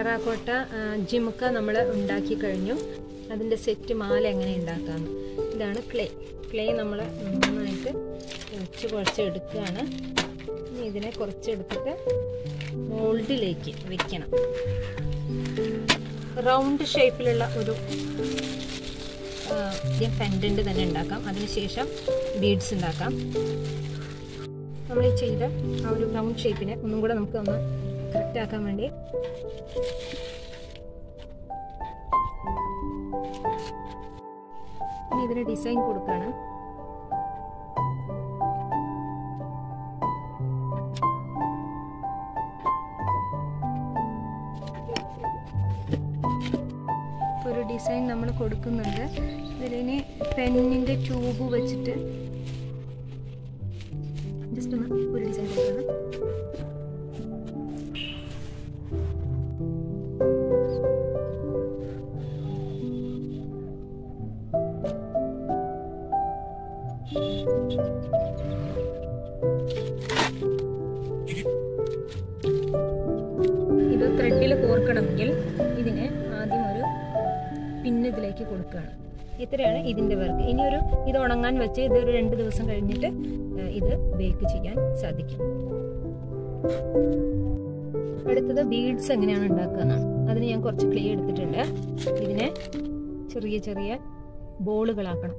terracotta ആ, ജിമുക്ക നമ്മൾ ഉണ്ടാക്കി കഴിഞ്ഞു അതിൻ്റെ സെറ്റ് മാല എങ്ങനെ ഉണ്ടാക്കാമെന്ന് ഇതാണ് ക്ലേ ക്ലേ നമ്മൾ നന്നായിട്ട് കുറച്ച് കുറച്ച് എടുക്കുകയാണ് ഇനി ഇതിനെ കുറച്ചെടുത്തിട്ട് മോൾഡിലേക്ക് വെക്കണം റൗണ്ട് ഷേപ്പിലുള്ള ഒരു പെൻഡൻറ്റ് തന്നെ ഉണ്ടാക്കാം അതിനുശേഷം ബീഡ്സ് ഉണ്ടാക്കാം നമ്മൾ ഈ ചെയ്ത ആ ഒരു റൗണ്ട് ഷേപ്പിനെ ഒന്നും കൂടെ നമുക്ക് ഒന്ന് കറക്റ്റ് ആക്കാൻ വേണ്ടി ഇനി ഇതിന് ഡിസൈൻ കൊടുക്കുകയാണ് ഒരു ഡിസൈൻ നമ്മൾ കൊടുക്കുന്നുണ്ട് ഇതിന് പെന്നിൻ്റെ ട്യൂബ് വെച്ചിട്ട് ജസ്റ്റ് ഒന്ന് ഒരു ഡിസൈൻ കൊടുക്കണം ഇത് ത്രെഡിൽ കോർക്കണമെങ്കിൽ ഇതിനെ ആദ്യം ഒരു പിന്ന് ഇതിലേക്ക് കൊടുക്കുകയാണ് ഇത്രയാണ് ഇതിൻ്റെ വർക്ക് ഇനിയൊരു ഇത് ഉണങ്ങാൻ വെച്ച് ഇതൊരു രണ്ട് ദിവസം കഴിഞ്ഞിട്ട് ഏഹ്, ഇത് ബേക്ക് ചെയ്യാൻ സാധിക്കും അടുത്തത് ബീഡ്സ് എങ്ങനെയാണ് ഉണ്ടാക്കുക എന്നാണ് അതിന് ഞാൻ കുറച്ച് ക്ലേ എടുത്തിട്ടുണ്ട് ഇതിനെ ചെറിയ ചെറിയ ബോളുകളാക്കണം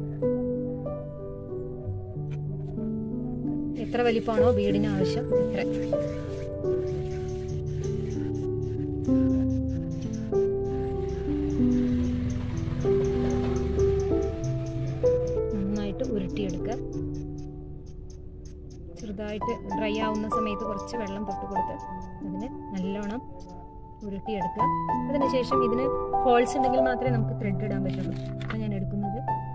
എത്ര വലിപ്പമാണോ ബീഡിന് ആവശ്യം എത്ര നന്നായിട്ട് ഉരുട്ടിയെടുക്കുക ചെറുതായിട്ട് ഡ്രൈ ആവുന്ന സമയത്ത് കുറച്ച് വെള്ളം തൊട്ട് കൊടുത്ത് അതിന് നല്ലോണം ഉരുട്ടിയെടുക്കുക അതിനുശേഷം ഇതിന് ഹോൾസ് ഉണ്ടെങ്കിൽ മാത്രമേ നമുക്ക് ത്രെഡ് ഇടാൻ പറ്റുള്ളൂ അപ്പോൾ ഞാൻ എടുക്കുന്നത്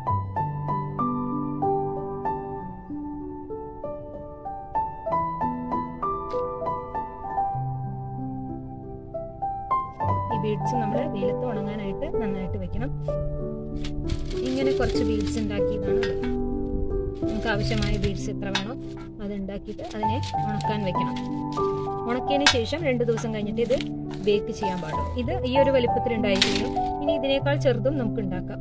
ഈ ബീഡ്സ് നമ്മൾ വെയിലത്ത് ഉണങ്ങാനായിട്ട് നന്നായിട്ട് വെക്കണം ഇങ്ങനെ കുറച്ച് ബീഡ്സ് ഉണ്ടാക്കിയതാണ് ഇത് നമുക്ക് ആവശ്യമായ ബീഡ്സ് എത്ര വേണോ അത് ഉണ്ടാക്കിയിട്ട് അതിനെ ഉണക്കാൻ വെക്കണം ഉണക്കിയതിന് ശേഷം രണ്ട് ദിവസം കഴിഞ്ഞിട്ട് ഇത് ബേക്ക് ചെയ്യാൻ പാടും ഇത് ഈ ഒരു വലിപ്പത്തിൽ ഉണ്ടായിരിക്കും ഇനി ഇതിനേക്കാൾ ചെറുതും നമുക്ക് ഉണ്ടാക്കാം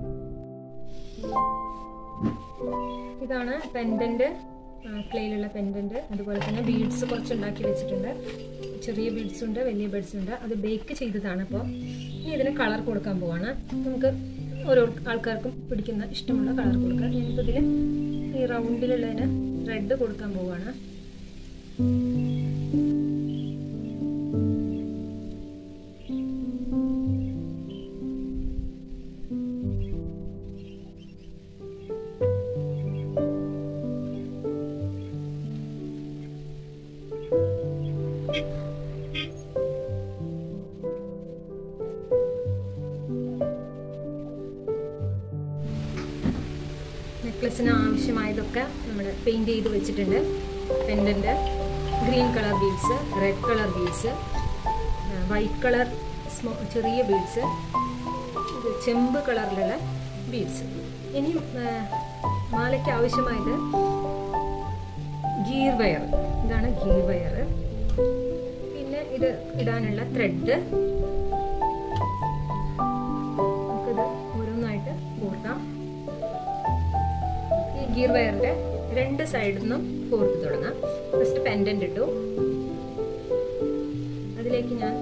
ഇതാണ് പെൻഡന്റ് ക്ലേയിലുള്ള പെൻഡന്റ് അതുപോലെ തന്നെ ബീഡ്സ് കുറച്ച് ഉണ്ടാക്കി വെച്ചിട്ടുണ്ട് ചെറിയ ബീഡ്സ് ഉണ്ട് വലിയ ബീഡ്സ് ഉണ്ട് അത് ബേക്ക് ചെയ്തതാണ് അപ്പോൾ ഇനി ഇതിന് കളർ കൊടുക്കാൻ പോവാണ് നമുക്ക് ഓരോ ആൾക്കാർക്കും പിടിക്കുന്ന ഇഷ്ടമുള്ള കളർ കൊടുക്കാം ഞാനിപ്പോൾ ഇതിൽ ഈ റൗണ്ടിലുള്ളതിന് റെഡ് കൊടുക്കാൻ പോവാണ് നെക്ലസിന് ആവശ്യമായതൊക്കെ നമ്മൾ പെയിൻറ് ചെയ്ത് വെച്ചിട്ടുണ്ട് pendant green colour beads red colour beads white colour small ചെറിയ ബീഡ്സ് ഇത് ചെമ്പ് കളറിലുള്ള ബീഡ്സ് ഇനിയും ആ, മാലയ്ക്ക് ആവശ്യമായത് ഗീർ വയർ ഇതാണ് ഗീർ വയർ പിന്നെ ഇത് ഇടാനുള്ള ത്രെഡ് നമുക്കിത് ഓരോന്നായിട്ട് കൂട്ടാം ഈ ഗിയർ വയറിന്റെ രണ്ട് സൈഡിൽ നിന്നും കോർത്ത് തുടങ്ങാം ഫസ്റ്റ് പെൻഡന്റ് ഇട്ടു അതിലേക്ക് ഞാൻ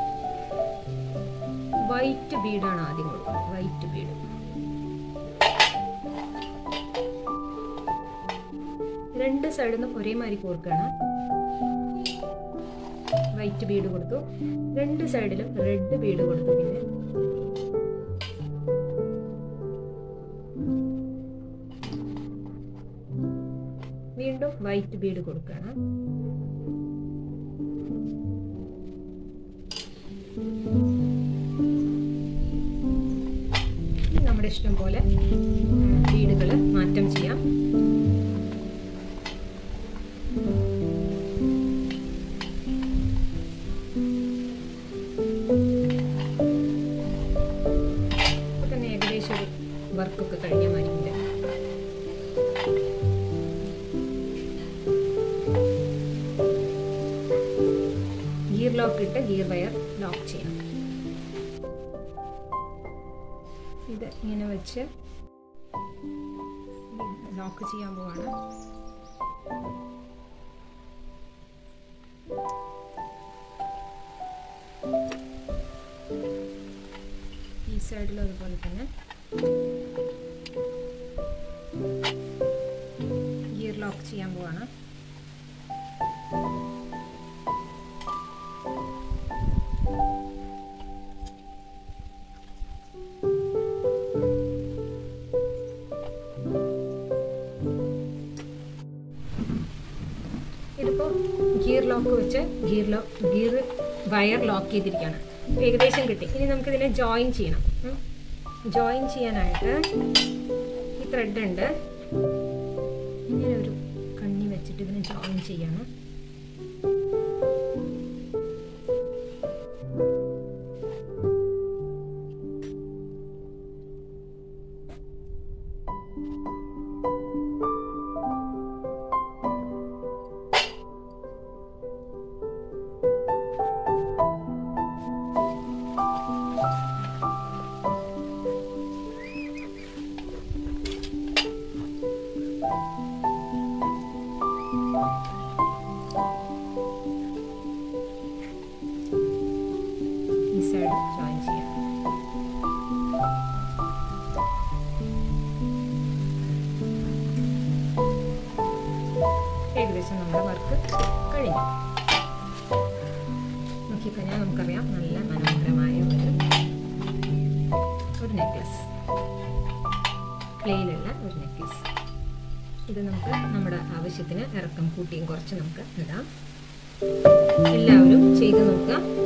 വൈറ്റ് ബീഡാണ് ആദ്യം കൊടുക്കുന്നത് വൈറ്റ് ബീഡ് രണ്ട് സൈഡിൽ നിന്നും ഒരേമാതിരി കോർക്കാണ് വൈറ്റ് ബീഡ് കൊടുത്തു രണ്ട് സൈഡിലും റെഡ് ബീഡ് കൊടുത്തു പിന്നെ വീണ്ടും വൈറ്റ് ബീഡ് കൊടുക്കണം ഇനി നമ്മുടെ ഇഷ്ടം പോലെ ബീഡുകൾ മാറ്റം ചെയ്യാം ഇപ്പൊ തന്നെ ഏകദേശം ഒരു വർക്കൊക്കെ കഴിഞ്ഞ മാതിരിയുണ്ട് ഗിയർ ലോക്ക് ഇട്ട് ഗിയർ വയർ ലോക്ക് ചെയ്യണം ഇത് ഇങ്ങനെ വെച്ച് ലോക്ക് ചെയ്യാൻ പോവാണ് ഈ സൈഡിലും അതുപോലെ തന്നെ ഗിയർ ലോക്ക് ചെയ്യാൻ പോവാണ് ഇതിപ്പോൾ ഗിയർ ലോക്ക് വെച്ച് ഗിയർ ലോ ഗിയർ വയർ ലോക്ക് ചെയ്തിരിക്കുകയാണ് ഏകദേശം കിട്ടി ഇനി നമുക്കിതിനെ ജോയിൻ ചെയ്യണം ജോയിൻ ചെയ്യാനായിട്ട് ഈ ത്രെഡ് ഉണ്ട് ഇങ്ങനെ ഒരു കണ്ണി വെച്ചിട്ട് ഇതിനെ ജോയിൻ ചെയ്യണം ഈ സൈഡ് ജോയിൻ ചെയ്യാം ഏകദേശം നമ്മുടെ വർക്ക് കഴിഞ്ഞു നോക്കിക്കഴിഞ്ഞാൽ നമുക്കറിയാം നല്ല മനോഹരമായ ഒരു ഒരു നെക്ലസ് ക്ലേയിലുള്ള ഒരു നെക്ലസ് ഇത് നമുക്ക് നമ്മുടെ ആവശ്യത്തിന് ഇറക്കം കൂട്ടിയും കുറച്ച് നമുക്ക് ഇടാം എല്ലാവരും ചെയ്ത് നോക്കുക